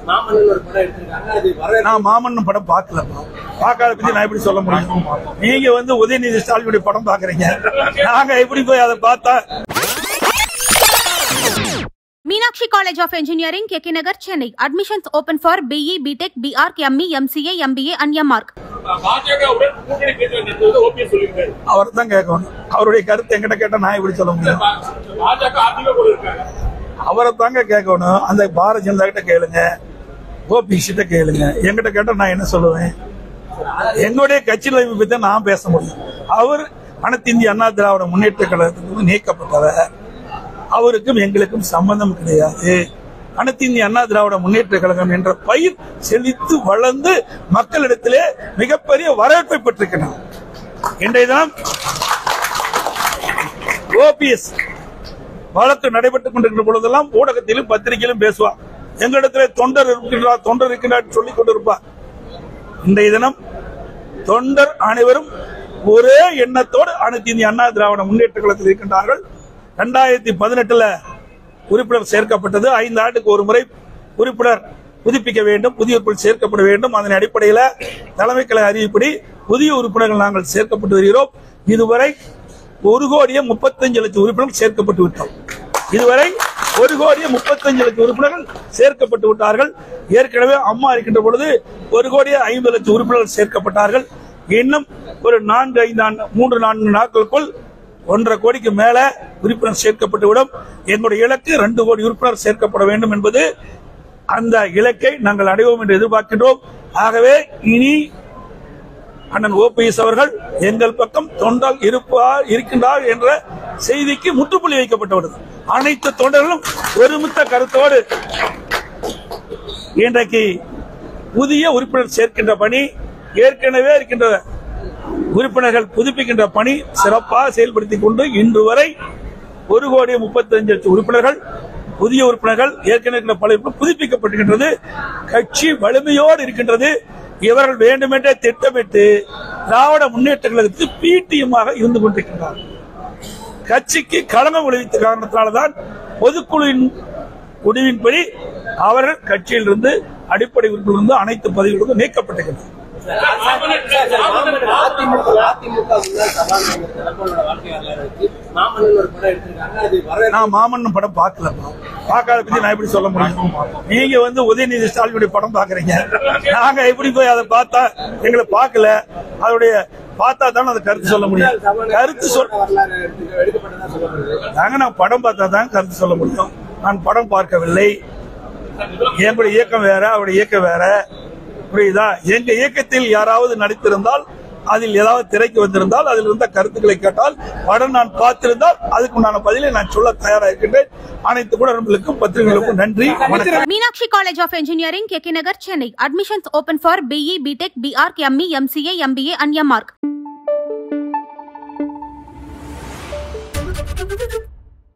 மாமன்னன் ஒரு படம் எடுத்திருக்காங்க அது வர நான் மாமன் படம் பார்க்கல பார்க்காத பத்தி நான் எப்படி சொல்ல முடியும் நீங்க வந்து உதயநிதி ஸ்டாலினுடைய படம் பாக்குறீங்க நாங்க எப்படி போய் அதை பார்த்தா Meenakshi College of Engineering, KK Nagar, Chennai. Admissions open for BE, BTech, BArc, ME, MCA, MBA and MArc. பாஜகவுடன் கூட்டணி பேச்சுவார்த்தை நடத்துவது ஓபிஎஸ் சொல்லியிருக்காரு அவர் தான் கேட்கணும் அவருடைய கருத்து எங்கிட்ட கேட்டா நான் எப்படி சொல்ல முடியும் பாஜக அதிமுக கூட இருக்காங்க அவரை தாங்க கேட்கணும் அந்த பாரதிய ஜனதா கிட்ட கேளுங்க ஓபிஎஸ் கிட்ட கேளுங்க என்கிட்ட கேட்டா நான் என்ன சொல்லுவேன் எங்களுடைய கட்சியில் பத்தி தான் நான் பேச முடியும் அவர் அனைத்து இந்திய அண்ணா திராவிட முன்னேற்ற கழகத்திலிருந்து நீக்கப்பட்டவர் அவருக்கும் எங்களுக்கும் சம்பந்தம் கிடையாது அனைத்து இந்திய அண்ணா திராவிட முன்னேற்ற கழகம் என்ற பயிர் செழித்து வளர்ந்து மக்களிடத்திலே மிகப்பெரிய வரவேற்பை பெற்றிருக்கிறார் இன்றைய தினம் ஓபிஎஸ் வழக்கு நடைபெற்றுக் கொண்டிருக்கிற பொழுதெல்லாம் ஊடகத்திலும் பத்திரிகையிலும் பேசுவார் எங்களிடத்திலே தொண்டர் இருக்கின்றார் தொண்டர் இருக்கின்றார் சொல்லிக் கொண்டிருப்பார் இன்றைய தினம் தொண்டர் அனைவரும் ஒரே எண்ணத்தோடு அனைத்து இந்திய அண்ணா திராவிட முன்னேற்ற கழகத்தில் இருக்கின்றார்கள் இரண்டாயிரத்தி பதினெட்டுல உறுப்பினர் சேர்க்கப்பட்டது ஐந்து ஆண்டுக்கு ஒரு முறை உறுப்பினர் புதுப்பிக்க வேண்டும் புதிய உறுப்பினர் சேர்க்கப்பட வேண்டும் அதன் அடிப்படையில் தலைமை கழக அறிவிப்படி புதிய உறுப்பினர்கள் நாங்கள் சேர்க்கப்பட்டு வருகிறோம் இதுவரை ஒரு கோடியே முப்பத்தஞ்சு லட்சம் உறுப்பினர்கள் சேர்க்கப்பட்டு விட்டோம் இதுவரை ஒரு கோடியே முப்பத்தஞ்சு லட்சம் உறுப்பினர்கள் சேர்க்கப்பட்டு விட்டார்கள் ஏற்கனவே அம்மா இருக்கின்ற பொழுது ஒரு கோடியே ஐம்பது லட்சம் உறுப்பினர்கள் சேர்க்கப்பட்டார்கள் இன்னும் ஒரு நான்கு ஐந்து ஆண்டு மூன்று நான்கு நாட்களுக்குள் ஒன்றரை கோடிக்கு மேல உறுப்பினர் சேர்க்கப்பட்டுவிடும் எங்களுடைய இலக்கு ரெண்டு கோடி உறுப்பினர் சேர்க்கப்பட வேண்டும் என்பது அந்த இலக்கை நாங்கள் அடைவோம் என்று எதிர்பார்க்கின்றோம் ஆகவே இனி அண்ணன் ஓபிஎஸ் அவர்கள் எங்கள் பக்கம் தொண்டால் இருப்பார் இருக்கின்றார் என்ற செய்திக்கு முற்றுப்புள்ளி வைக்கப்பட்டுள்ளது அனைத்து தொண்டர்களும் ஒருமித்த கருத்தோடு இன்றைக்கு புதிய உறுப்பினர் சேர்க்கின்ற பணி ஏற்கனவே இருக்கின்ற உறுப்பினர்கள் புதுப்பிக்கின்ற பணி சிறப்பாக செயல்படுத்திக் கொண்டு இன்று வரை ஒரு கோடி முப்பத்தஞ்சு லட்சம் உறுப்பினர்கள் புதிய உறுப்பினர்கள் ஏற்கனவே இருக்கின்ற பல உறுப்பினர் புதுப்பிக்கப்படுகின்றது கட்சி வலிமையோடு இருக்கின்றது இவர்கள் வேண்டுமென்றே திட்டமிட்டு திராவிட முன்னேற்ற கழகத்துக்கு பீட்டியமாக இருந்து கொண்டிருக்கின்றார் கட்சிக்கு களங்கம் விளைவித்த காரணத்தினால்தான் பொதுக்குழுவின் முடிவின்படி அவர்கள் கட்சியிலிருந்து அடிப்படை உறுப்பிலிருந்து அனைத்து பதவிகளுக்கும் நீக்கப்பட்டிருக்கின்றனர் மாமன்னன் அதிமுக அதிமுக முன்னாள் சபாநாயகர் தலப்போனோட வாழ்க்கை வரலாறு வச்சு மாமன்னன் ஒரு படம் எடுத்திருக்காங்க அது வர நான் மாமன் படம் பார்க்கல பார்க்காத பத்தி நான் எப்படி சொல்ல முடியும் நீங்க வந்து உதயநிதி ஸ்டாலினுடைய படம் பாக்குறீங்க நாங்க எப்படி போய் அதை பார்த்தா எங்களை பார்க்கல அதோடைய பார்த்தா தானே அதை கருத்து சொல்ல முடியும் கருத்து சொல் வரலாறு எடுத்து- எடுக்கப்பட்டதா சொல்லப்படுது நாங்க நான் படம் பார்த்தா தான் கருத்து சொல்ல முடியும் நான் படம் பார்க்கவில்லை எங்களுடைய இயக்கம் வேற அவருடைய இயக்கம் வேற புரியுதா எங்க இயக்கத்தில் யாராவது நடித்திருந்தால் அதில் ஏதாவது திரைக்கு வந்திருந்தால் அதில் இருந்த கருத்துக்களை கேட்டால் படம் நான் பார்த்திருந்தால் அதுக்கு உண்டான பதிலை நான் சொல்ல தயாரா இருக்கின்றேன் அனைத்து குடநம்பர்களுக்கும் பத்திரிகைகளுக்கும் நன்றி வணக்கம் Meenakshi College of Engineering, KK Nagar, Chennai. Admissions open for BE, BTech, BArc, ME, MCA, MBA and MArc.